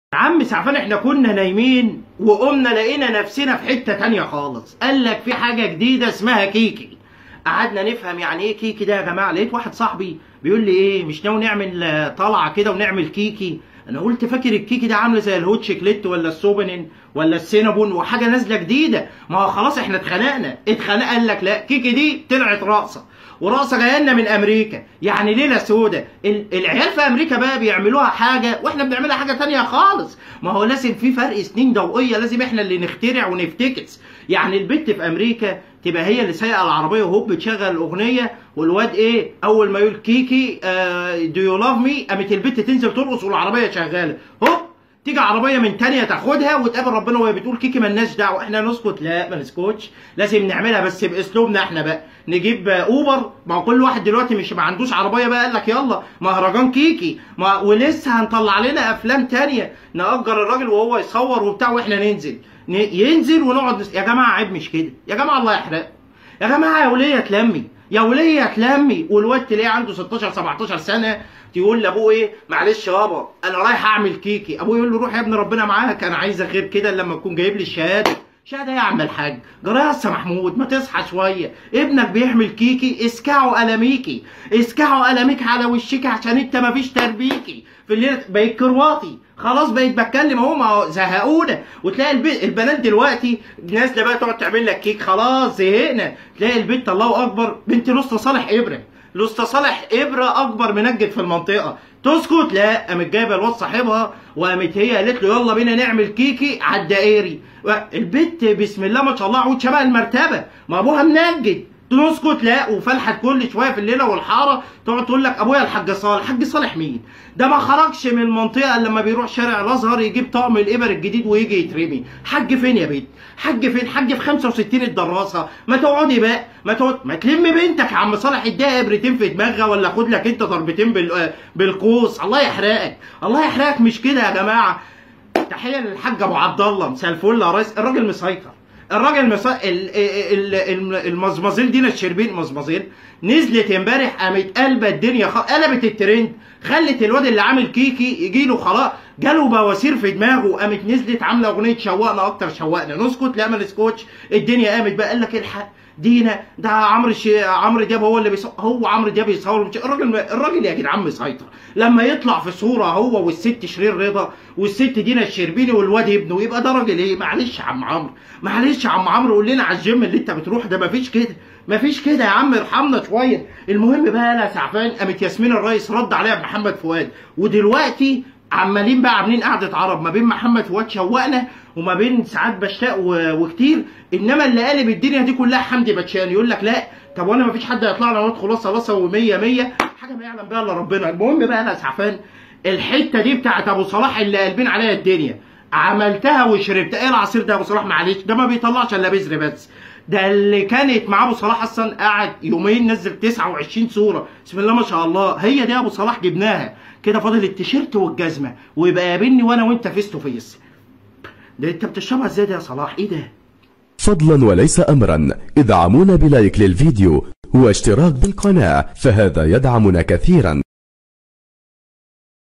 يا عم سعفان احنا كنا نايمين وقمنا لقينا نفسنا في حتة تانية خالص قال لك في حاجة جديدة اسمها كيكي قعدنا نفهم يعني ايه كيكي ده يا جماعة لقيت واحد صاحبي بيقول لي ايه مش ناوي نعمل آه، طلعة كده ونعمل كيكي انا قلت فاكر الكيكي ده عامله زي الهوت شيكليت ولا السوبنين ولا السينابون وحاجه نازله جديده ما هو خلاص احنا اتخنقنا اتخنق قال لك لا كيكي دي طلعت رقصه ورقصه جايه لنا من امريكا يعني ليله سودة ال- العيال في امريكا بقى بيعملوها حاجه واحنا بنعملها حاجه تانية خالص ما هو لازم في فرق سنين ضوئيه لازم احنا اللي نخترع ونفتكس يعني البت في امريكا تبقى هي اللي سايقه العربيه وهوب بتشغل الاغنيه والواد ايه اول ما يقول كيكي دو يو لاف مي قامت البت تنزل ترقص والعربيه شغاله هوب تيجي عربيه من تانية تاخدها وتقابل ربنا وهي بتقول كيكي ملناش دعوه احنا نسكت لا ما نسكتش لازم نعملها بس باسلوبنا احنا بقى نجيب اوبر ما هو كل واحد دلوقتي مش ما عندوش عربيه بقى قال لك يلا مهرجان كيكي ما ولسه هنطلع لنا افلام تانية نأجر الراجل وهو يصور وبتاع واحنا ننزل ن- ينزل ونقعد نس... يا جماعه عيب مش كده يا جماعه الله يحرق يا جماعه يا وليه تلمي يا وليه تلمي والواد تلاقيه عنده 16 17 سنه تقول لابوه ايه معلش يابا انا رايح اعمل كيكي ابوه يقول له روح يا ابني ربنا معاك انا عايزك غير كده لما تكون جايب لي الشهاده شهاده يا عم الحاج جرايه يا أسطى محمود ما تصحى شويه ابنك بيعمل كيكي اسكعوا قلميكي اسكعوا قلميك على وشك عشان انت ما فيش تربيكي في الليله بقيت كرواتي خلاص بقيت بتكلم اهو ما هو زهقونا وتلاقي البيت البنات دلوقتي نازله بقى تقعد تعمل لك كيك خلاص زهقنا تلاقي البنت الله اكبر بنت لسه صالح ابره لسه صالح ابره اكبر منجد في المنطقه تسكت لا قامت جايبه الواد صاحبها وقامت هي قالت له يلا بينا نعمل كيكي على الدائري البت بسم الله ما شاء الله عود شبه المرتبه ما ابوها منجد تسكت لا وفلحت كل شويه في الليله والحاره تقعد تقول لك ابويا الحاج صالح الحاج صالح مين ده ما خرجش من المنطقه إلا لما بيروح شارع الازهر يجيب طقم الابر الجديد ويجي يترمي حاج فين يا بنت حاج فين حاج في 65 الدراسه ما تقعدي بقى ما تقعد ما تلم بنتك يا عم صالح اديها ابرتين في دماغها ولا خد لك انت ضربتين بال... آه، بالقوس الله يحرقك الله يحرقك مش كده يا جماعه تحيه للحاج ابو عبد الله مساء الفل يا ريس الراجل مسيطر الراجل مس... ال... ال... ال... المزمزيل دينا الشربين مزمزيل نزلت امبارح قامت قلبة الدنيا خ... قلبت الترند خلت الواد اللي عامل كيكي يجي له خلاص جاله بواسير في دماغه قامت نزلت عامله اغنيه شوقنا اكتر شوقنا نسكت لا ما نسكتش الدنيا قامت بقى قال لك الحق دينا ده عمرو ش... عمرو دياب هو اللي بيصور هو عمرو دياب يصور مش... الراجل الراجل يا جدعان مسيطر لما يطلع في صوره هو والست شيرين رضا والست دينا الشربيني والواد ابنه يبقى ده راجل ايه معلش يا عم عمرو معلش يا عم عمرو قول لنا على الجيم اللي انت بتروح ده مفيش كده مفيش كده يا عم ارحمنا شويه المهم بقى انا سعفان قامت ياسمين الريس رد عليها بمحمد فؤاد ودلوقتي عمالين بقى عاملين قعده عرب ما بين محمد فؤاد شوقنا وما بين سعاد بشتاق و- وكتير انما اللي قالب الدنيا دي كلها حمدي باتشان يقول لك لا طب وانا ما فيش حد هيطلع لنا واد خلاص خلاص و100 100 حاجه ما يعلم بها الا ربنا المهم بقى انا سعفان الحته دي بتاعت ابو صلاح اللي قلبين عليها الدنيا عملتها وشربت ايه العصير ده يا ابو صلاح معلش ده ما بيطلعش الا بذر بس ده اللي كانت مع ابو صلاح اصلا قعد يومين نزل 29 صوره بسم الله ما شاء الله هي دي ابو صلاح جبناها كده فاضل التيشيرت والجزمه ويبقى قابلني وانا وانت فيس تو فيس ده انت بتشربها ازاي ده يا صلاح ايه ده فضلا وليس أمرا ادعمونا بلايك للفيديو واشتراك بالقناة فهذا يدعمنا كثيرا